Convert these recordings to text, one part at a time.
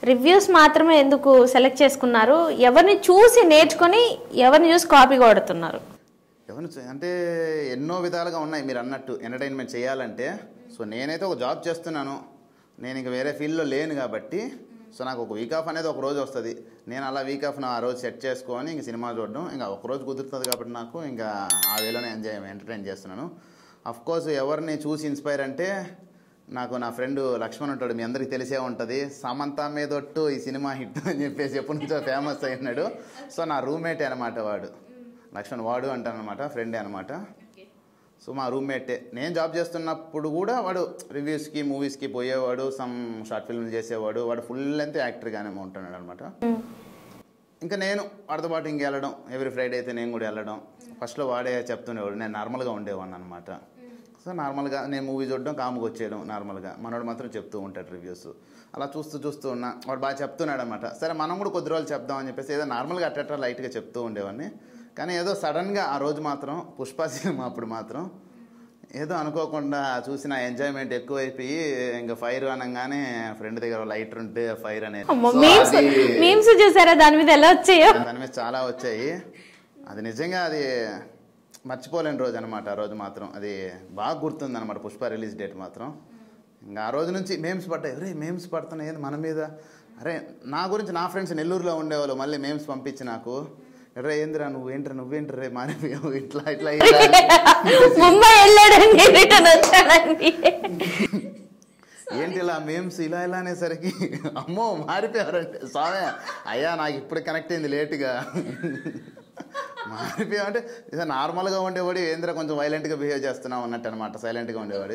Reviews మాత్రమే ఎందుకు select చేసుకున్నారు ఎవరిని చూసి నేర్చుకొని ఎవరిని చూసి కాపీ కొడుతున్నారు ఎవరు చే- అంటే ఎన్నో విధాలుగా ఉన్నాయి మీరు అన్నట్టు ఎంటర్టైన్మెంట్ చేయాలంటే సో నేనైతే ఒక జాబ్ చేస్తున్నాను నేను ఇంక వేరే ఫీల్డ్లో లేను కాబట్టి సో నాకు ఒక వీక్ ఆఫ్ అనేది ఒక రోజు వస్తుంది నేను అలా వీక్ ఆఫ్ ఆ రోజు సెట్ చేసుకొని ఇంక సినిమా చూడడం ఇంకా ఒక రోజు కుదురుతుంది కాబట్టి నాకు ఇంకా ఆ వేలోనే ఎంజాయ్ ఎంటర్టైన్ చేస్తున్నాను అఫ్ కోర్స్ ఎవరిని చూసి ఇన్స్పైర్ అంటే నాకు నా ఫ్రెండ్ లక్ష్మణ్ ఉంటాడు మీ అందరికీ తెలిసే ఉంటుంది సమంత మీదొట్టు ఈ సినిమా హిట్ అని చెప్పేసి ఎప్పటి నుంచో ఫేమస్ అయినాడు సో నా రూమ్మేట్ అనమాట వాడు లక్ష్మణ్ వాడు అంటానమాట ఫ్రెండే అనమాట సో మా రూమ్మేటే నేను జాబ్ చేస్తున్నప్పుడు కూడా వాడు రివ్యూస్కి మూవీస్కి పోయేవాడు సమ్ షార్ట్ ఫిల్మ్ చేసేవాడు వాడు ఫుల్ లెంత్ యాక్టర్గానే ఉంటున్నాడు అనమాట ఇంకా నేను వాడితో పాటు ఇంక వెళ్ళడం ఎవ్రీ ఫ్రైడే అయితే నేను కూడా వెళ్ళడం ఫస్ట్లో వాడే చెప్తుండేవాడు నేను నార్మల్గా ఉండేవాడిని అనమాట సో నార్మల్గా నేను మూవీ చూడడం కాముకి వచ్చేయడం నార్మల్గా మనోడు మాత్రం చెప్తూ ఉంటాడు రివ్యూస్ అలా చూస్తూ చూస్తూ ఉన్నా వాడు బాగా చెప్తున్నాడు అనమాట సరే మనం కూడా కొద్ది రోజులు చెప్దామని చెప్పేసి ఏదో నార్మల్గా అట్టట్రా లైట్గా చెప్తూ ఉండేవాడిని కానీ ఏదో సడన్గా ఆ రోజు మాత్రం పుష్ప సినిమా అప్పుడు మాత్రం ఏదో అనుకోకుండా చూసిన ఎంజాయ్మెంట్ ఎక్కువైపోయి ఇంకా ఫైర్ అనగానే ఫ్రెండ్ దగ్గర లైటర్ ఉంటే ఫైర్ అనేది సో మీమ్స్ అది- మీమ్స్ చూసారా దాని మీద ఎలా వచ్చాయో దాని మీద చాలా వచ్చాయి అది నిజంగా అది మర్చిపోలేని రోజు అనమాట ఆ రోజు మాత్రం అది బాగా గుర్తుంది అనమాట పుష్ప రిలీజ్ డేట్ మాత్రం ఇంకా ఆ రోజు నుంచి మేమ్స్ పడ్డాయి అరే మేమ్స్ పడుతున్నాయి ఏంది మన మీద అరే నా గురించి నా ఫ్రెండ్స్ నెల్లూరులో ఉండేవాళ్ళు మళ్ళీ మేమ్స్ పంపించి నాకు రే ఏందిరా నువ్వు ఏంట్రా నువ్వేంటి రే మారిపోయావు ఇట్లా ఇట్లా ఇట్లా అని. ముంబై వెళ్ళాడండి రిటర్న్ వచ్చాడండి ఏంటి ఇలా మేమ్స్ ఇలా ఇలా అనేసరికి అమ్మో మారిపోయారంటే స్వామి అయ్యా నాకు ఇప్పుడు కనెక్ట్ అయింది లేటుగా మారిపోయావు అంటే ఇది నార్మల్గా ఉండేవాడు ఏంద్ర కొంచెం వైలెంట్గా బిహేవ్ చేస్తున్నావు అన్నట్టు అనమాట సైలెంట్గా ఉండేవాడు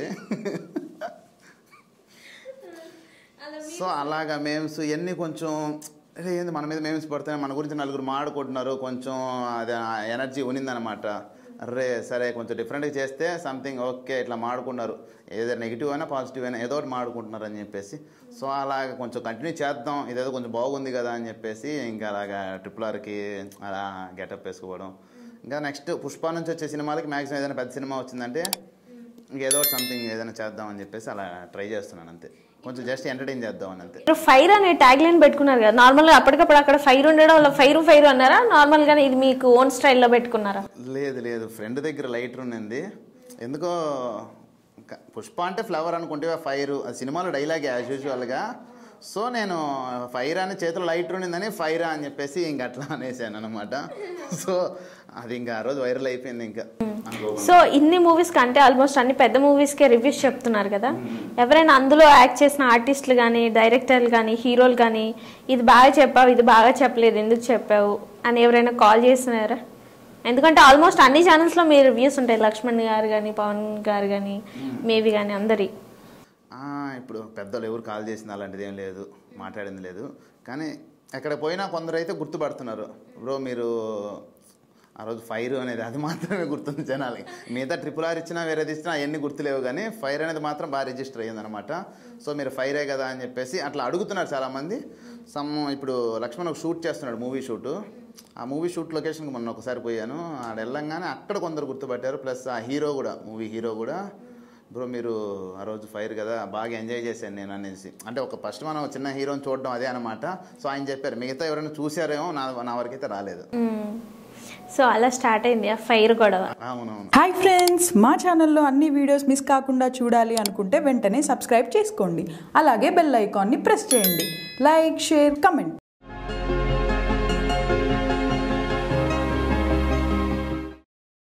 సో అలాగా మేమ్స్ ఇవన్నీ కొంచెం అరే ఏంది మన మీద మేమ్స్ పడుతున్నాయి మన గురించి నలుగురు మాడుకుంటున్నారు కొంచెం అది ఎనర్జీ ఉనిందనమాట అరే సరే కొంచెం డిఫరెంట్గా చేస్తే సంథింగ్ ఓకే ఇట్లా మాడుకున్నారు ఏదో నెగిటివ్ అయినా పాజిటివ్ అయినా ఏదో ఒకటి మాడుకుంటున్నారు అని చెప్పేసి సో అలాగ కొంచెం కంటిన్యూ చేద్దాం ఇదేదో కొంచెం బాగుంది కదా అని చెప్పేసి ఇంకా అలాగా ట్రిపుల్ ఆర్కి అలా గెటప్ వేసుకోవడం ఇంకా నెక్స్ట్ పుష్ప నుంచి వచ్చే సినిమాలకి మ్యాక్సిమం ఏదైనా పెద్ద సినిమా వచ్చిందంటే ఇంకేదో సంథింగ్ ఏదైనా చేద్దాం అని చెప్పేసి అలా ట్రై చేస్తున్నాను అంతే కొంచెం జస్ట్ ఎంటర్టైన్ చేద్దామని అంతే మీరు ఫైర్ అనే ట్యాగ్ లైన్ పెట్టుకున్నారు కదా నార్మల్ గా అప్పటికప్పుడు అక్కడ ఫైర్ ఉండడం వల్ల ఫైర్ ఫైర్ అన్నారా నార్మల్ గానే ఇది మీకు ఓన్ స్టైల్లో పెట్టుకున్నారా లేదు లేదు ఫ్రెండ్ దగ్గర లైటర్ ఉన్నింది ఎందుకో క- పుష్ప అంటే ఫ్లవర్ అనుకుంటే ఫైర్ అది సినిమాలో డైలాగ్ యాజ్ యూజువల్గా సో నేను ఫైర్ అని చేతిలో లైటర్ ఉన్నిందని ఫైర్ అని చెప్పేసి ఇంక అట్లా అనేసాను అనమాట సో అది ఇంకా ఆ రోజు వైరల్ అయిపోయింది ఇంకా అనుకోకుండా. సో ఇన్ని మూవీస్ కంటే ఆల్మోస్ట్ అన్ని పెద్ద మూవీస్కే రివ్యూస్ చెప్తున్నారు కదా ఎవరైనా అందులో యాక్ట్ చేసిన ఆర్టిస్టులు కానీ డైరెక్టర్లు కానీ హీరోలు కానీ ఇది బాగా చెప్పావు ఇది బాగా చెప్పలేదు ఎందుకు చెప్పావు అని ఎవరైనా కాల్ చేస్తున్నారా ఎందుకంటే ఆల్మోస్ట్ అన్ని ఛానల్స్లో మీ రివ్యూస్ ఉంటాయి లక్ష్మణ్ గారు కానీ పవన్ గారు కానీ మేవి కానీ అందరి ఆ, ఇప్పుడు పెద్దలు ఎవరు కాల్ చేసిన అలాంటిది ఏం లేదు మాట్లాడింది లేదు కానీ ఎక్కడ పోయినా కొందరు అయితే గుర్తుపడుతున్నారు బ్రో మీరు ఆ రోజు ఫైర్ అనేది అది మాత్రమే గుర్తుంది జనాలకి మిగతా ట్రిపుల్ ఆర్ ఇచ్చినా వేరేది ఇచ్చినా అవన్నీ గుర్తులేవు కానీ ఫైర్ అనేది మాత్రం బాగా రిజిస్టర్ అయ్యిందనమాట సో మీరు ఫైరే కదా అని చెప్పేసి అట్లా అడుగుతున్నారు చాలామంది సమ్ ఇప్పుడు లక్ష్మణ్ ఒక షూట్ చేస్తున్నాడు మూవీ షూట్ ఆ మూవీ షూట్ లొకేషన్కి మొన్న ఒకసారి పోయాను ఆడ వెళ్ళంగానే అక్కడ కొందరు గుర్తుపట్టారు ప్లస్ ఆ హీరో కూడా మూవీ హీరో కూడా బ్రో మీరు ఆ రోజు ఫైర్ కదా బాగా ఎంజాయ్ చేశాను నేను అనేసి అంటే ఒక ఫస్ట్ మనం చిన్న హీరోని చూడడం అదే అనమాట సో ఆయన చెప్పారు మిగతా ఎవరైనా చూసారేమో నా నా వరకైతే రాలేదు సో అలా స్టార్ట్ అయింది ఆ ఫైర్ గొడవ అవునవును హాయ్ ఫ్రెండ్స్ మా ఛానల్లో అన్ని వీడియోస్ మిస్ కాకుండా చూడాలి అనుకుంటే వెంటనే సబ్స్క్రైబ్ చేసుకోండి అలాగే బెల్ ఐకాన్ని ప్రెస్ చేయండి లైక్ షేర్ కమెంట్